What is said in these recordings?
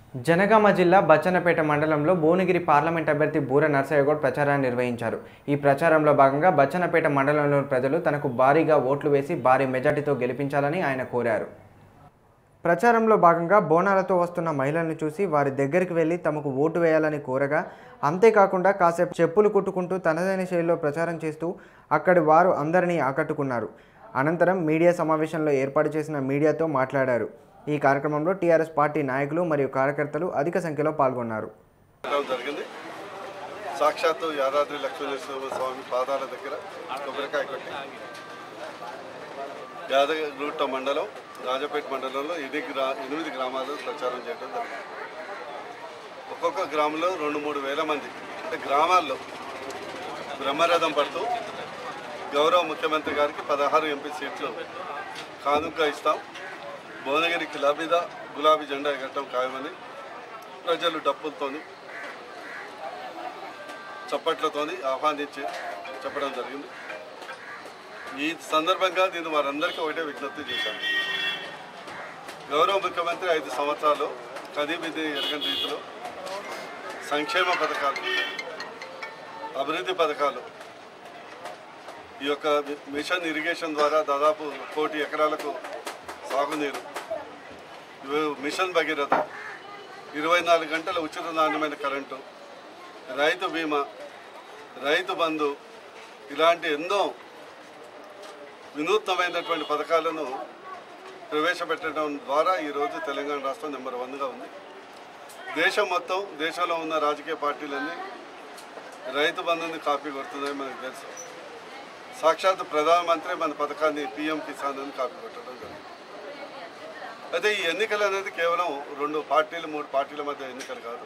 జనగామ జిల్లా బచ్చన్నపేట మండలంలో భువనగిరి పార్లమెంట్ అభ్యర్థి బూర నర్సయ్యగౌడ్ ప్రచారాన్ని నిర్వహించారు ఈ ప్రచారంలో భాగంగా బచ్చన్నపేట మండలంలోని ప్రజలు తనకు భారీగా ఓట్లు వేసి భారీ మెజార్టీతో గెలిపించాలని ఆయన కోరారు ప్రచారంలో భాగంగా బోనాలతో వస్తున్న మహిళలను చూసి వారి దగ్గరికి వెళ్లి తమకు ఓటు వేయాలని కోరగా అంతేకాకుండా కాసేపు చెప్పులు కుట్టుకుంటూ తనదైన శైలిలో ప్రచారం చేస్తూ అక్కడి వారు అందరినీ ఆకట్టుకున్నారు అనంతరం మీడియా సమావేశంలో ఏర్పాటు చేసిన మీడియాతో మాట్లాడారు ఈ కార్యక్రమంలో టీఆర్ఎస్ పార్టీ నాయకులు మరియు కార్యకర్తలు అధిక సంఖ్యలో పాల్గొన్నారు చేయడం జరిగింది సాక్షాత్తు యాదాద్రి లక్ష్మీనరసింహ స్వామి పాదాల దగ్గర కొబ్బరికాయ కొట్టి యాదగిరిగుట్ట మండలం రాజపేట మండలంలో ఎనిమిది గ్రా ఎనిమిది గ్రామాల్లో ప్రచారం చేయడం జరిగింది ఒక్కొక్క గ్రామంలో రెండు మూడు వేల మంది అంటే గ్రామాల్లో బ్రహ్మరథం పడుతూ గౌరవ ముఖ్యమంత్రి గారికి పదహారు ఎంపీ సీట్లు కానుక ఇస్తాం భువనగిరి కిలా మీద గులాబీ జెండా ఎగరటం ఖాయమని ప్రజలు డప్పులతోని చప్పట్లతోని ఆహ్వానించి చెప్పడం జరిగింది ఈ సందర్భంగా నేను వారందరికీ ఒకటే విజ్ఞప్తి చేశాను గౌరవ ముఖ్యమంత్రి ఐదు సంవత్సరాలు కదీబిది ఎరగని రీతిలో సంక్షేమ పథకాలు అభివృద్ధి పథకాలు ఈ యొక్క మిషన్ ఇరిగేషన్ ద్వారా దాదాపు కోటి ఎకరాలకు సాగునీరు ఇవి మిషన్ భగీరథ ఇరవై నాలుగు గంటల ఉచిత నాణ్యమైన కరెంటు రైతు బీమా రైతు బంధు ఇలాంటి ఎన్నో వినూత్నమైనటువంటి పథకాలను ప్రవేశపెట్టడం ద్వారా ఈరోజు తెలంగాణ రాష్ట్రం నెంబర్ వన్గా ఉంది దేశం మొత్తం దేశంలో ఉన్న రాజకీయ పార్టీలన్నీ రైతు బంధుని కాపీ కొడుతున్నాయి మనకు తెలుసు సాక్షాత్ ప్రధానమంత్రి మన పథకాన్ని పిఎం కిసాన్ అని కాపీ కొట్టడం జరిగింది అయితే ఈ ఎన్నికలు అనేది కేవలం రెండు పార్టీలు మూడు పార్టీల మధ్య ఎన్నికలు కాదు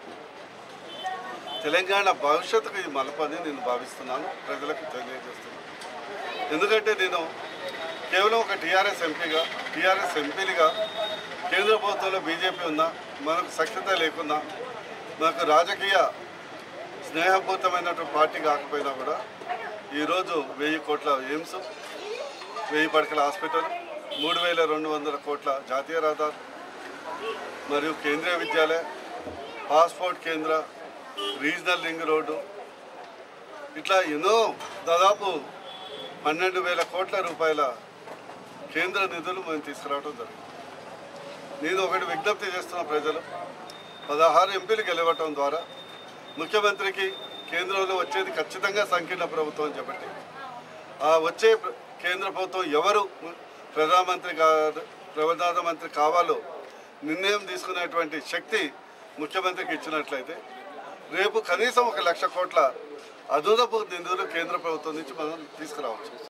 తెలంగాణ భవిష్యత్తుకు ఇది మలపని నేను భావిస్తున్నాను ప్రజలకు తెలియజేస్తున్నాను ఎందుకంటే నేను కేవలం ఒక టీఆర్ఎస్ ఎంపీగా టీఆర్ఎస్ ఎంపీలుగా కేంద్ర ప్రభుత్వంలో బీజేపీ ఉన్నా మనకు సఖ్యత లేకున్నా మనకు రాజకీయ స్నేహపూరితమైనటువంటి పార్టీ కాకపోయినా కూడా ఈరోజు వెయ్యి కోట్ల ఎయిమ్స్ వెయ్యి పడకల హాస్పిటల్ మూడు వేల రెండు వందల కోట్ల జాతీయ రహదారి మరియు కేంద్రీయ విద్యాలయ పాస్పోర్ట్ కేంద్ర రీజనల్ రింగ్ రోడ్డు ఇట్లా ఎన్నో దాదాపు పన్నెండు వేల కోట్ల రూపాయల కేంద్ర నిధులు మేము తీసుకురావడం జరిగింది నేను ఒకటి విజ్ఞప్తి చేస్తున్న ప్రజలు పదహారు ఎంపీలు గెలవటం ద్వారా ముఖ్యమంత్రికి కేంద్రంలో వచ్చేది ఖచ్చితంగా సంకీర్ణ ప్రభుత్వం అని చెప్పండి ఆ వచ్చే ప్ర- కేంద్ర ప్రభుత్వం ఎవరు ప్రధానమంత్రి కా ప్రధానమంత్రి కావాలో నిర్ణయం తీసుకునేటువంటి శక్తి ముఖ్యమంత్రికి ఇచ్చినట్లయితే రేపు కనీసం ఒక లక్ష కోట్ల అదనపు నిధులు కేంద్ర ప్రభుత్వం నుంచి మనం తీసుకురావచ్చు